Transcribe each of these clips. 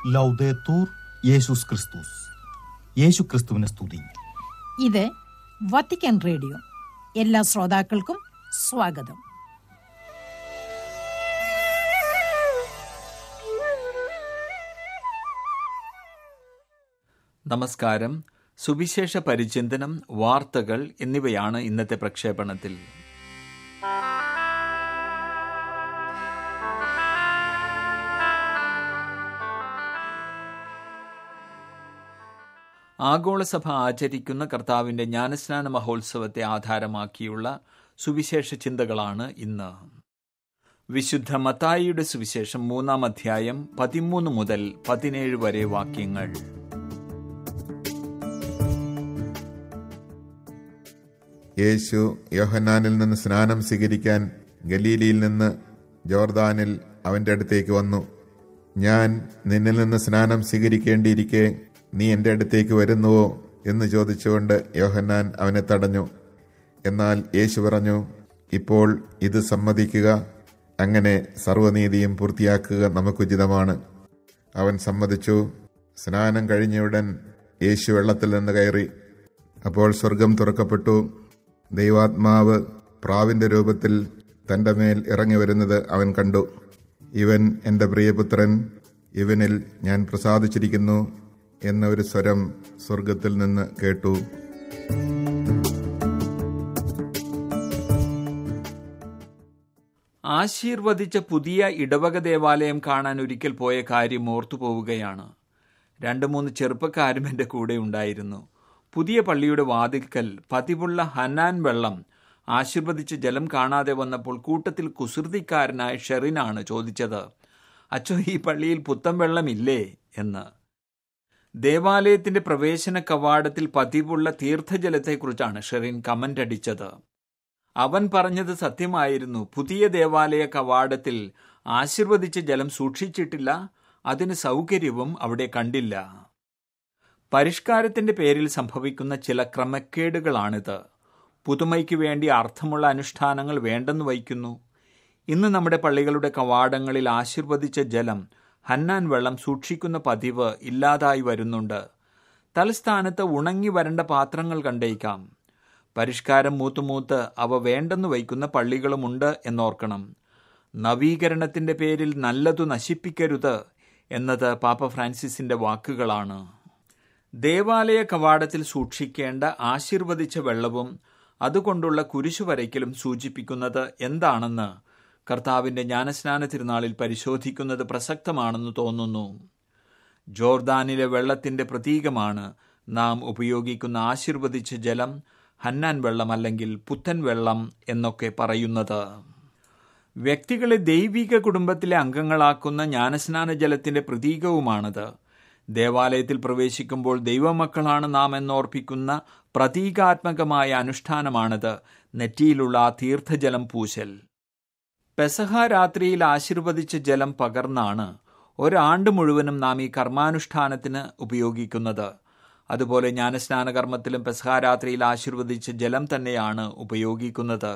ലൗദേത്തൂർ യേശുസ് ക്രിസ്തുസ് യേശു ക്രിസ്തുവിനെ സ്തുതി ഇത് വത്തിക്കാൻ റേഡിയോ എല്ലാ ശ്രോതാക്കൾക്കും സ്വാഗതം നമസ്കാരം സുവിശേഷ പരിചിന്തനം വാർത്തകൾ എന്നിവയാണ് ഇന്നത്തെ പ്രക്ഷേപണത്തിൽ ആഗോളസഭ ആചരിക്കുന്ന കർത്താവിന്റെ ജ്ഞാനസ്നാന മഹോത്സവത്തെ ആധാരമാക്കിയുള്ള സുവിശേഷ ചിന്തകളാണ് ഇന്ന് വിശുദ്ധ മത്തായിയുടെ സുവിശേഷം മൂന്നാം അധ്യായം പതിമൂന്ന് മുതൽ പതിനേഴ് വരെ വാക്യങ്ങൾ യേശു യോഹന്നാനിൽ നിന്ന് സ്നാനം സ്വീകരിക്കാൻ ഗലീലിയിൽ നിന്ന് ജോർദാനിൽ അവന്റെ അടുത്തേക്ക് വന്നു ഞാൻ നിന്നിൽ നിന്ന് സ്നാനം സ്വീകരിക്കേണ്ടിയിരിക്കെ നീ എൻ്റെ അടുത്തേക്ക് വരുന്നുവോ എന്ന് ചോദിച്ചുകൊണ്ട് യോഹന്നാൻ അവനെ തടഞ്ഞു എന്നാൽ യേശു പറഞ്ഞു ഇപ്പോൾ ഇത് സമ്മതിക്കുക അങ്ങനെ സർവനീതിയും പൂർത്തിയാക്കുക നമുക്കുചിതമാണ് അവൻ സമ്മതിച്ചു സ്നാനം കഴിഞ്ഞയുടൻ യേശു വെള്ളത്തിൽ നിന്ന് കയറി അപ്പോൾ സ്വർഗം തുറക്കപ്പെട്ടു ദൈവാത്മാവ് പ്രാവിന്റെ രൂപത്തിൽ തന്റെ മേൽ ഇറങ്ങി വരുന്നത് അവൻ കണ്ടു ഇവൻ എൻ്റെ പ്രിയപുത്രൻ ഇവനിൽ ഞാൻ പ്രസാദിച്ചിരിക്കുന്നു എന്ന ഒരു സ്വരം സ്വർഗത്തിൽ നിന്ന് കേട്ടു ആശീർവദിച്ച പുതിയ ഇടവക ദേവാലയം കാണാൻ ഒരിക്കൽ പോയ കാര്യം ഓർത്തുപോവുകയാണ് രണ്ട് മൂന്ന് ചെറുപ്പക്കാരും എൻ്റെ കൂടെ ഉണ്ടായിരുന്നു പുതിയ പള്ളിയുടെ വാതിൽക്കൽ പതിവുള്ള ഹനാൻ വെള്ളം ആശീർവദിച്ച് ജലം കാണാതെ വന്നപ്പോൾ കൂട്ടത്തിൽ കുസൃതിക്കാരനായ ഷെറിനാണ് ചോദിച്ചത് അച്ചോ ഈ പള്ളിയിൽ പുത്തൻ വെള്ളമില്ലേ എന്ന് ദേവാലയത്തിന്റെ പ്രവേശന കവാടത്തിൽ പതിവുള്ള തീർത്ഥജലത്തെക്കുറിച്ചാണ് ഷെറിൻ കമന്റ് അടിച്ചത് അവൻ പറഞ്ഞത് സത്യമായിരുന്നു പുതിയ ദേവാലയ കവാടത്തിൽ ആശീർവദിച്ച ജലം സൂക്ഷിച്ചിട്ടില്ല അതിന് സൗകര്യവും അവിടെ കണ്ടില്ല പരിഷ്കാരത്തിന്റെ പേരിൽ സംഭവിക്കുന്ന ചില ക്രമക്കേടുകളാണിത് പുതുമയ്ക്ക് വേണ്ടി അർത്ഥമുള്ള അനുഷ്ഠാനങ്ങൾ വേണ്ടെന്ന് വയ്ക്കുന്നു ഇന്ന് നമ്മുടെ പള്ളികളുടെ കവാടങ്ങളിൽ ആശീർവദിച്ച ജലം ഹന്നാൻ വെള്ളം സൂക്ഷിക്കുന്ന പതിവ് ഇല്ലാതായി വരുന്നുണ്ട് തലസ്ഥാനത്ത് ഉണങ്ങി വരേണ്ട പാത്രങ്ങൾ കണ്ടേക്കാം പരിഷ്കാരം മൂത്തുമൂത്ത് അവ വേണ്ടെന്ന് വയ്ക്കുന്ന പള്ളികളുമുണ്ട് എന്നോർക്കണം നവീകരണത്തിന്റെ പേരിൽ നല്ലതു നശിപ്പിക്കരുത് എന്നത് പാപ്പ ഫ്രാൻസിസിന്റെ വാക്കുകളാണ് ദേവാലയ കവാടത്തിൽ സൂക്ഷിക്കേണ്ട ആശീർവദിച്ച വെള്ളവും അതുകൊണ്ടുള്ള കുരിശു വരയ്ക്കലും സൂചിപ്പിക്കുന്നത് എന്താണെന്ന് കർത്താവിന്റെ ജ്ഞാനസ്നാന തിരുനാളിൽ പരിശോധിക്കുന്നത് പ്രസക്തമാണെന്ന് തോന്നുന്നു ജോർദാനിലെ വെള്ളത്തിന്റെ പ്രതീകമാണ് നാം ഉപയോഗിക്കുന്ന ആശീർവദിച്ച ജലം ഹന്നാൻ വെള്ളം അല്ലെങ്കിൽ പുത്തൻ വെള്ളം എന്നൊക്കെ പറയുന്നത് വ്യക്തികളെ ദൈവിക കുടുംബത്തിലെ അംഗങ്ങളാക്കുന്ന ജ്ഞാനസ്നാന ജലത്തിന്റെ പ്രതീകവുമാണത് ദേവാലയത്തിൽ പ്രവേശിക്കുമ്പോൾ ദൈവമക്കളാണ് നാം എന്നോർപ്പിക്കുന്ന പ്രതീകാത്മകമായ അനുഷ്ഠാനമാണത് നെറ്റിയിലുള്ള ആ തീർത്ഥജലം പൂശൽ പെസഹ രാത്രിയിൽ ആശീർവദിച്ച ജലം പകർന്നാണ് ഒരാണ്ട് മുഴുവനും നാം ഈ കർമാനുഷ്ഠാനത്തിന് ഉപയോഗിക്കുന്നത് അതുപോലെ ജ്ഞാനസ്നാന കർമ്മത്തിലും പെസഹ രാത്രിയിൽ ആശീർവദിച്ച ജലം തന്നെയാണ് ഉപയോഗിക്കുന്നത്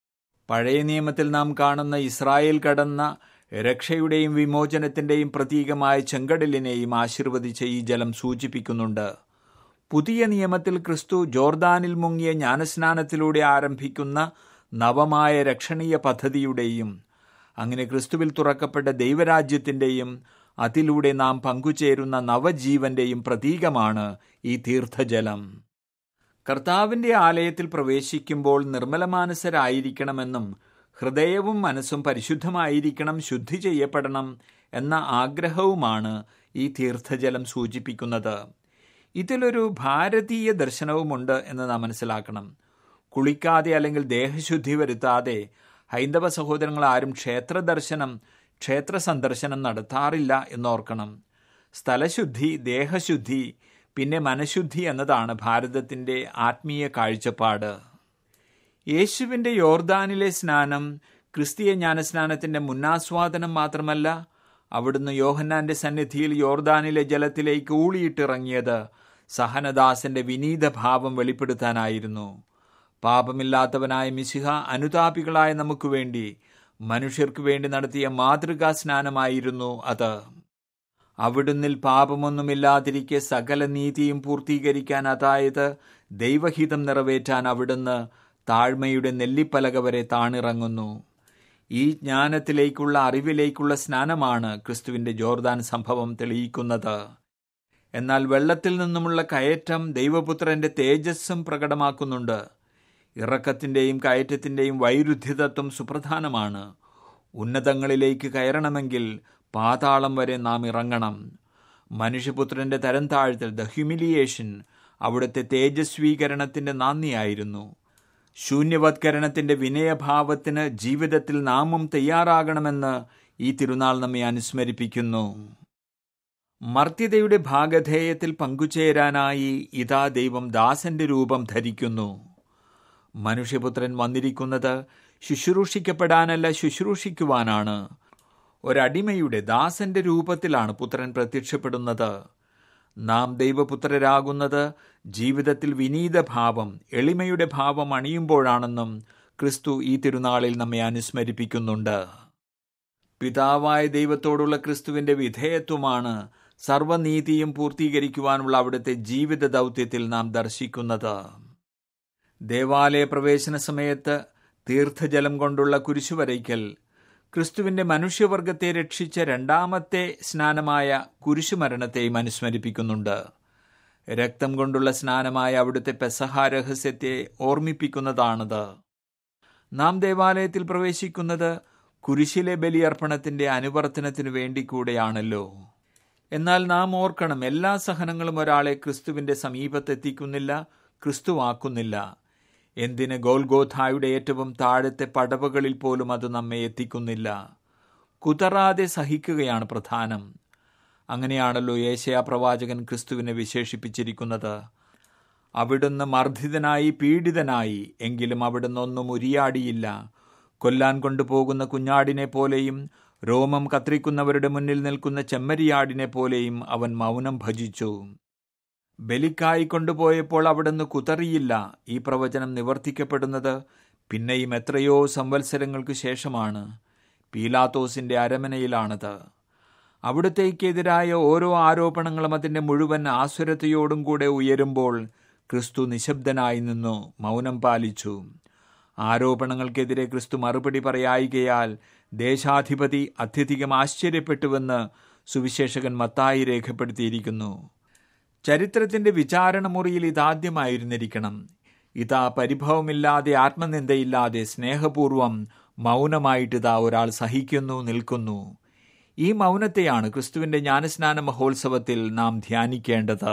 പഴയ നിയമത്തിൽ നാം കാണുന്ന ഇസ്രായേൽ കടന്ന രക്ഷയുടെയും വിമോചനത്തിന്റെയും പ്രതീകമായ ചെങ്കടലിനെയും ആശീർവദിച്ച ഈ ജലം സൂചിപ്പിക്കുന്നുണ്ട് പുതിയ നിയമത്തിൽ ക്രിസ്തു ജോർദാനിൽ മുങ്ങിയ ജ്ഞാനസ്നാനത്തിലൂടെ ആരംഭിക്കുന്ന നവമായ രക്ഷണീയ പദ്ധതിയുടെയും അങ്ങനെ ക്രിസ്തുവിൽ തുറക്കപ്പെട്ട ദൈവരാജ്യത്തിന്റെയും അതിലൂടെ നാം പങ്കുചേരുന്ന നവജീവന്റെയും പ്രതീകമാണ് ഈ തീർത്ഥജലം കർത്താവിന്റെ ആലയത്തിൽ പ്രവേശിക്കുമ്പോൾ നിർമ്മലമാനസരായിരിക്കണമെന്നും ഹൃദയവും മനസ്സും പരിശുദ്ധമായിരിക്കണം ശുദ്ധി ചെയ്യപ്പെടണം എന്ന ആഗ്രഹവുമാണ് ഈ തീർത്ഥജലം സൂചിപ്പിക്കുന്നത് ഇതിലൊരു ഭാരതീയ ദർശനവുമുണ്ട് എന്ന് നാം മനസ്സിലാക്കണം കുളിക്കാതെ അല്ലെങ്കിൽ ദേഹശുദ്ധി വരുത്താതെ ഹൈന്ദവ സഹോദരങ്ങൾ ആരും ക്ഷേത്ര ദർശനം ക്ഷേത്ര സന്ദർശനം നടത്താറില്ല എന്നോർക്കണം സ്ഥലശുദ്ധി ദേഹശുദ്ധി പിന്നെ മനഃശുദ്ധി എന്നതാണ് ഭാരതത്തിന്റെ ആത്മീയ കാഴ്ചപ്പാട് യേശുവിന്റെ യോർദാനിലെ സ്നാനം ക്രിസ്തീയ ജ്ഞാനസ്നാനത്തിന്റെ മുന്നാസ്വാദനം മാത്രമല്ല അവിടുന്ന് യോഹന്നാന്റെ സന്നിധിയിൽ യോർദാനിലെ ജലത്തിലേക്ക് ഊളിയിട്ടിറങ്ങിയത് സഹനദാസന്റെ വിനീത ഭാവം വെളിപ്പെടുത്താനായിരുന്നു പാപമില്ലാത്തവനായ മിശിഹ അനുതാപികളായ നമുക്ക് വേണ്ടി മനുഷ്യർക്കു വേണ്ടി നടത്തിയ മാതൃകാ സ്നാനമായിരുന്നു അത് അവിടുന്നിൽ പാപമൊന്നുമില്ലാതിരിക്കെ സകല നീതിയും പൂർത്തീകരിക്കാൻ അതായത് ദൈവഹിതം നിറവേറ്റാൻ അവിടുന്ന് താഴ്മയുടെ നെല്ലിപ്പലക വരെ താണിറങ്ങുന്നു ഈ ജ്ഞാനത്തിലേക്കുള്ള അറിവിലേക്കുള്ള സ്നാനമാണ് ക്രിസ്തുവിന്റെ ജോർദാൻ സംഭവം തെളിയിക്കുന്നത് എന്നാൽ വെള്ളത്തിൽ നിന്നുമുള്ള കയറ്റം ദൈവപുത്രന്റെ തേജസ്സും പ്രകടമാക്കുന്നുണ്ട് ഇറക്കത്തിന്റെയും കയറ്റത്തിന്റെയും വൈരുദ്ധ്യതത്വം സുപ്രധാനമാണ് ഉന്നതങ്ങളിലേക്ക് കയറണമെങ്കിൽ പാതാളം വരെ നാം ഇറങ്ങണം മനുഷ്യപുത്രന്റെ തരം താഴ്ത്തൽ ദ ഹ്യൂമിലിയേഷൻ അവിടുത്തെ തേജസ്വീകരണത്തിന്റെ നാന്ദിയായിരുന്നു ശൂന്യവത്കരണത്തിന്റെ വിനയഭാവത്തിന് ജീവിതത്തിൽ നാമും തയ്യാറാകണമെന്ന് ഈ തിരുനാൾ നമ്മെ അനുസ്മരിപ്പിക്കുന്നു മർത്യതയുടെ ഭാഗധേയത്തിൽ പങ്കുചേരാനായി ഇതാ ദൈവം ദാസന്റെ രൂപം ധരിക്കുന്നു മനുഷ്യപുത്രൻ വന്നിരിക്കുന്നത് ശുശ്രൂഷിക്കപ്പെടാനല്ല ശുശ്രൂഷിക്കുവാനാണ് ഒരടിമയുടെ ദാസന്റെ രൂപത്തിലാണ് പുത്രൻ പ്രത്യക്ഷപ്പെടുന്നത് നാം ദൈവപുത്രരാകുന്നത് ജീവിതത്തിൽ വിനീത ഭാവം എളിമയുടെ ഭാവം അണിയുമ്പോഴാണെന്നും ക്രിസ്തു ഈ തിരുനാളിൽ നമ്മെ അനുസ്മരിപ്പിക്കുന്നുണ്ട് പിതാവായ ദൈവത്തോടുള്ള ക്രിസ്തുവിന്റെ വിധേയത്വമാണ് സർവനീതിയും പൂർത്തീകരിക്കുവാനുള്ള അവിടുത്തെ ജീവിത ദൗത്യത്തിൽ നാം ദർശിക്കുന്നത് ദേവാലയ പ്രവേശന സമയത്ത് തീർത്ഥജലം കൊണ്ടുള്ള കുരിശുവരയ്ക്കൽ ക്രിസ്തുവിന്റെ മനുഷ്യവർഗത്തെ രക്ഷിച്ച രണ്ടാമത്തെ സ്നാനമായ കുരിശുമരണത്തെയും അനുസ്മരിപ്പിക്കുന്നുണ്ട് രക്തം കൊണ്ടുള്ള സ്നാനമായ അവിടുത്തെ പെസഹ രഹസ്യത്തെ ഓർമ്മിപ്പിക്കുന്നതാണത് നാം ദേവാലയത്തിൽ പ്രവേശിക്കുന്നത് കുരിശിലെ ബലിയർപ്പണത്തിന്റെ അനുവർത്തനത്തിനു വേണ്ടി കൂടെയാണല്ലോ എന്നാൽ നാം ഓർക്കണം എല്ലാ സഹനങ്ങളും ഒരാളെ ക്രിസ്തുവിന്റെ സമീപത്തെത്തിക്കുന്നില്ല ക്രിസ്തുവാക്കുന്നില്ല എന്തിന് ഗോൽഗോഥായുടെ ഏറ്റവും താഴത്തെ പടവുകളിൽ പോലും അത് നമ്മെ എത്തിക്കുന്നില്ല കുതറാതെ സഹിക്കുകയാണ് പ്രധാനം അങ്ങനെയാണല്ലോ ഏഷ്യ പ്രവാചകൻ ക്രിസ്തുവിനെ വിശേഷിപ്പിച്ചിരിക്കുന്നത് അവിടുന്ന് മർദ്ദിതനായി പീഡിതനായി എങ്കിലും അവിടുന്ന് ഒന്നും ഉരിയാടിയില്ല കൊല്ലാൻ കൊണ്ടുപോകുന്ന കുഞ്ഞാടിനെ പോലെയും രോമം കത്രിക്കുന്നവരുടെ മുന്നിൽ നിൽക്കുന്ന ചെമ്മരിയാടിനെ പോലെയും അവൻ മൗനം ഭജിച്ചു ബലിക്കായി കൊണ്ടുപോയപ്പോൾ അവിടുന്ന് കുതറിയില്ല ഈ പ്രവചനം നിവർത്തിക്കപ്പെടുന്നത് പിന്നെയും എത്രയോ സംവത്സരങ്ങൾക്ക് ശേഷമാണ് പീലാത്തോസിന്റെ അരമനയിലാണത് അവിടുത്തേക്കെതിരായ ഓരോ ആരോപണങ്ങളും അതിന്റെ മുഴുവൻ ആസുരതയോടും കൂടെ ഉയരുമ്പോൾ ക്രിസ്തു നിശബ്ദനായി നിന്നു മൗനം പാലിച്ചു ആരോപണങ്ങൾക്കെതിരെ ക്രിസ്തു മറുപടി പറയായികയാൽ ദേശാധിപതി അത്യധികം ആശ്ചര്യപ്പെട്ടുവെന്ന് സുവിശേഷകൻ മത്തായി രേഖപ്പെടുത്തിയിരിക്കുന്നു ചരിത്രത്തിന്റെ വിചാരണമുറിയിൽ ഇതാദ്യമായിരുന്നിരിക്കണം ഇതാ പരിഭവമില്ലാതെ ആത്മനിന്ദയില്ലാതെ സ്നേഹപൂർവം മൗനമായിട്ട് ഇതാ ഒരാൾ സഹിക്കുന്നു നിൽക്കുന്നു ഈ മൗനത്തെയാണ് ക്രിസ്തുവിന്റെ ജ്ഞാനസ്നാന മഹോത്സവത്തിൽ നാം ധ്യാനിക്കേണ്ടത്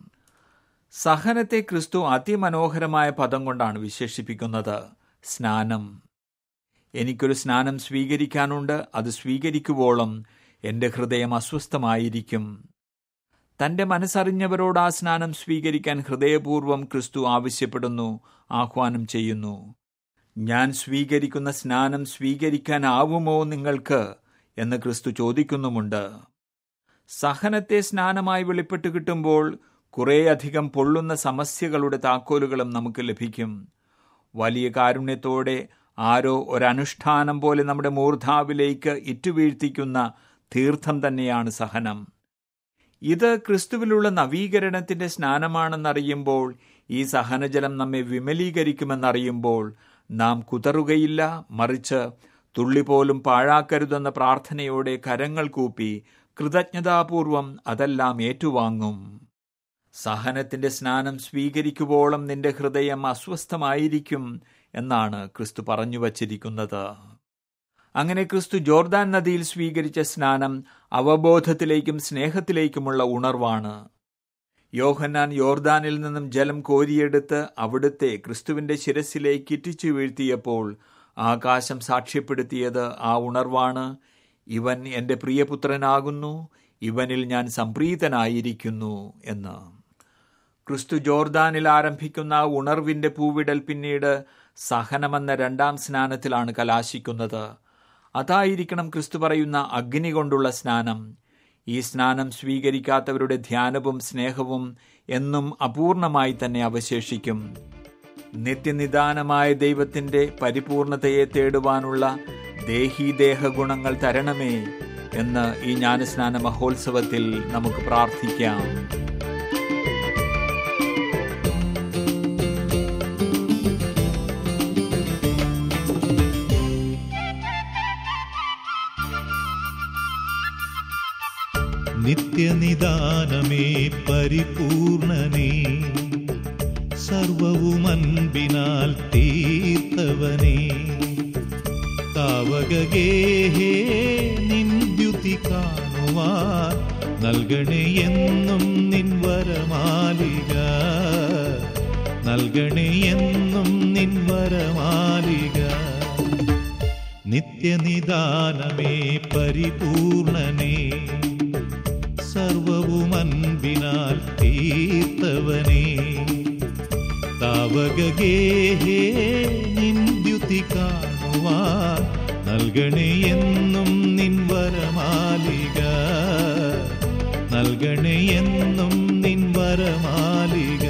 സഹനത്തെ ക്രിസ്തു അതിമനോഹരമായ പദം കൊണ്ടാണ് വിശേഷിപ്പിക്കുന്നത് സ്നാനം എനിക്കൊരു സ്നാനം സ്വീകരിക്കാനുണ്ട് അത് സ്വീകരിക്കുവോളം എൻ്റെ ഹൃദയം അസ്വസ്ഥമായിരിക്കും തന്റെ മനസ്സറിഞ്ഞവരോട് ആ സ്നാനം സ്വീകരിക്കാൻ ഹൃദയപൂർവ്വം ക്രിസ്തു ആവശ്യപ്പെടുന്നു ആഹ്വാനം ചെയ്യുന്നു ഞാൻ സ്വീകരിക്കുന്ന സ്നാനം സ്വീകരിക്കാനാവുമോ നിങ്ങൾക്ക് എന്ന് ക്രിസ്തു ചോദിക്കുന്നുമുണ്ട് സഹനത്തെ സ്നാനമായി വെളിപ്പെട്ട് കിട്ടുമ്പോൾ കുറേയധികം പൊള്ളുന്ന സമസ്യകളുടെ താക്കോലുകളും നമുക്ക് ലഭിക്കും വലിയ കാരുണ്യത്തോടെ ആരോ ഒരനുഷ്ഠാനം പോലെ നമ്മുടെ മൂർധാവിലേക്ക് ഇറ്റുവീഴ്ത്തിക്കുന്ന തീർത്ഥം തന്നെയാണ് സഹനം ഇത് ക്രിസ്തുവിലുള്ള നവീകരണത്തിന്റെ സ്നാനമാണെന്നറിയുമ്പോൾ ഈ സഹനജലം നമ്മെ വിമലീകരിക്കുമെന്നറിയുമ്പോൾ നാം കുതറുകയില്ല മറിച്ച് തുള്ളി പോലും പാഴാക്കരുതെന്ന പ്രാർത്ഥനയോടെ കരങ്ങൾ കൂപ്പി കൃതജ്ഞതാപൂർവം അതെല്ലാം ഏറ്റുവാങ്ങും സഹനത്തിന്റെ സ്നാനം സ്വീകരിക്കുവോളം നിന്റെ ഹൃദയം അസ്വസ്ഥമായിരിക്കും എന്നാണ് ക്രിസ്തു പറഞ്ഞു വച്ചിരിക്കുന്നത് അങ്ങനെ ക്രിസ്തു ജോർദാൻ നദിയിൽ സ്വീകരിച്ച സ്നാനം അവബോധത്തിലേക്കും സ്നേഹത്തിലേക്കുമുള്ള ഉണർവാണ് യോഹന്നാൻ യോർദാനിൽ നിന്നും ജലം കോരിയെടുത്ത് അവിടുത്തെ ക്രിസ്തുവിന്റെ ശിരസിലേക്ക് ഇറ്റിച്ചു വീഴ്ത്തിയപ്പോൾ ആകാശം സാക്ഷ്യപ്പെടുത്തിയത് ആ ഉണർവാണ് ഇവൻ എൻ്റെ പ്രിയപുത്രനാകുന്നു ഇവനിൽ ഞാൻ സംപ്രീതനായിരിക്കുന്നു എന്ന് ക്രിസ്തു ജോർദാനിൽ ആരംഭിക്കുന്ന ആ ഉണർവിന്റെ പൂവിടൽ പിന്നീട് സഹനമെന്ന രണ്ടാം സ്നാനത്തിലാണ് കലാശിക്കുന്നത് അതായിരിക്കണം ക്രിസ്തു പറയുന്ന അഗ്നി കൊണ്ടുള്ള സ്നാനം ഈ സ്നാനം സ്വീകരിക്കാത്തവരുടെ ധ്യാനവും സ്നേഹവും എന്നും അപൂർണമായി തന്നെ അവശേഷിക്കും നിത്യനിദാനമായ ദൈവത്തിന്റെ പരിപൂർണതയെ തേടുവാനുള്ള ദേഹീദേഹ ഗുണങ്ങൾ തരണമേ എന്ന് ഈ ജ്ഞാനസ്നാന മഹോത്സവത്തിൽ നമുക്ക് പ്രാർത്ഥിക്കാം നിത്യനിദാനമേ പരിപൂർണനേ സർവവും അൻപിനാൽ തീർത്തവനേ താവകഗേഹേ നിന്ദ്യുതി കാണുവാൻ നൽകണേ എന്നും നിൻ വരമാലിക നൽകണേ എന്നും നിൻ വരമാലിക നിത്യനിദാനമേ പരിപൂർണനേ സർവവും അൻപിനാൽ തീർത്തവനേ താവകഗേഹേ നിന്ദ്യുതി കാണുവാൻ നൽകണേ എന്നും നിൻ വരമാലിക നൽകണേ എന്നും നിൻ വരമാലിക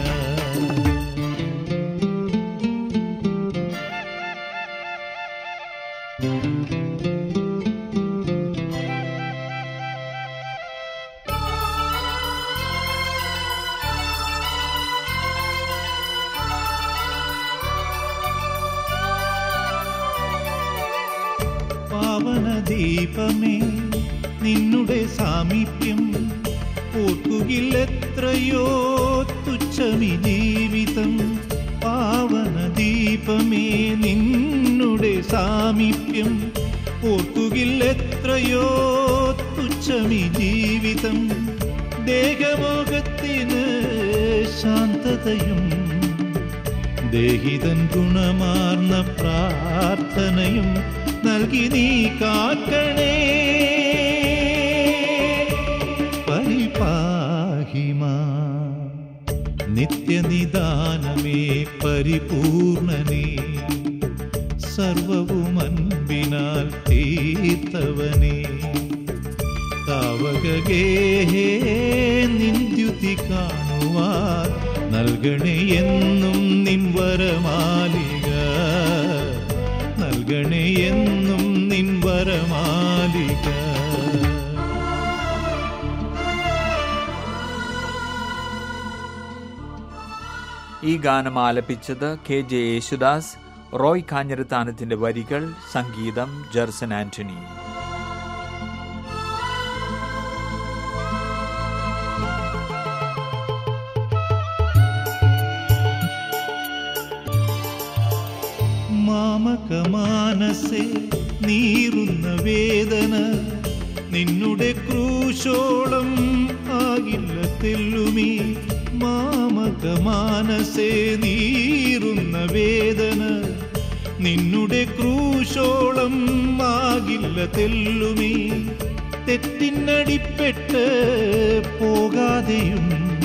പാവനദീപമേ നിന്നുടെ സാമീപ്യം ഓർക്കുകില്ലെത്രയോ തുച്ഛമി ജീവിതം പാവനദീപമേ നിന്നുടെ സാമീപ്യം ഓർക്കുകില്ലെത്രയോ തുച്ഛമി ജീവിതം ദേഹമോഹത്തിന് ശാന്തതയും ദേഹിതൻ ഗുണമാർന്ന പ്രാർത്ഥനയും നൽകി നീ കാക്കണേ പരിപാഹിമാ നിത്യനിദാനമേ പരിപൂർണനേ സർവവും അൻപിനാൽ തീർത്തവനേ താവകഗേഹേ നിന്ദ്യുതി കാണുവാൻ നൽകണേ എന്നും നിൻ വരമാലിക നൽകണേ എന്നും നിൻ വരമാലിക ഈ ഗാനം ആലപിച്ചത് കെ ജെ യേശുദാസ് റോയ് കാഞ്ഞിരത്താനത്തിന്റെ വരികൾ സംഗീതം ജെർസൻ ആന്റണി മാമകമാനസെ നീറുന്ന വേദന നിന്നുടെ ക്രൂശോളം ആകില്ല തെല്ലുമീ മാമകമാനസെ നീറുന്ന വേദന നിന്നുടെ ക്രൂശോളം ആകില്ല തെല്ലുമീ തെറ്റിനടിപ്പെട്ട് പോകാതെയും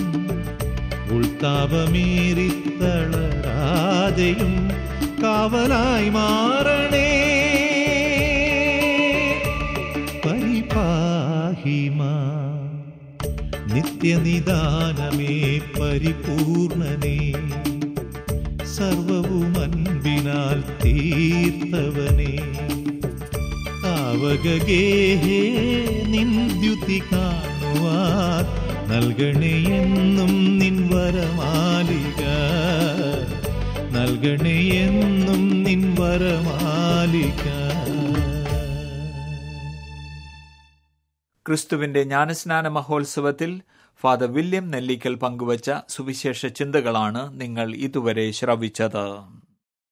ഉൾത്താപമേറി തളരാതെയും കാവലായി മാറണേ പരിപാഹിമാ നിത്യനിദാനമേ പരിപൂർണനേ സർവവും അൻപിനാൽ തീർത്തവനേ താവകഗേഹേ നിന്ദ്യുതി കാണുവാൻ നൽകണേ എന്നും നിൻ വരമാലിക നൽകണേ എന്നും നിൻ വരമാലിക ക്രിസ്തുവിന്റെ ജ്ഞാനസ്നാന മഹോത്സവത്തിൽ ഫാദർ വില്യം നെല്ലിക്കൽ പങ്കുവച്ച സുവിശേഷ ചിന്തകളാണ് നിങ്ങൾ ഇതുവരെ ശ്രവിച്ചത്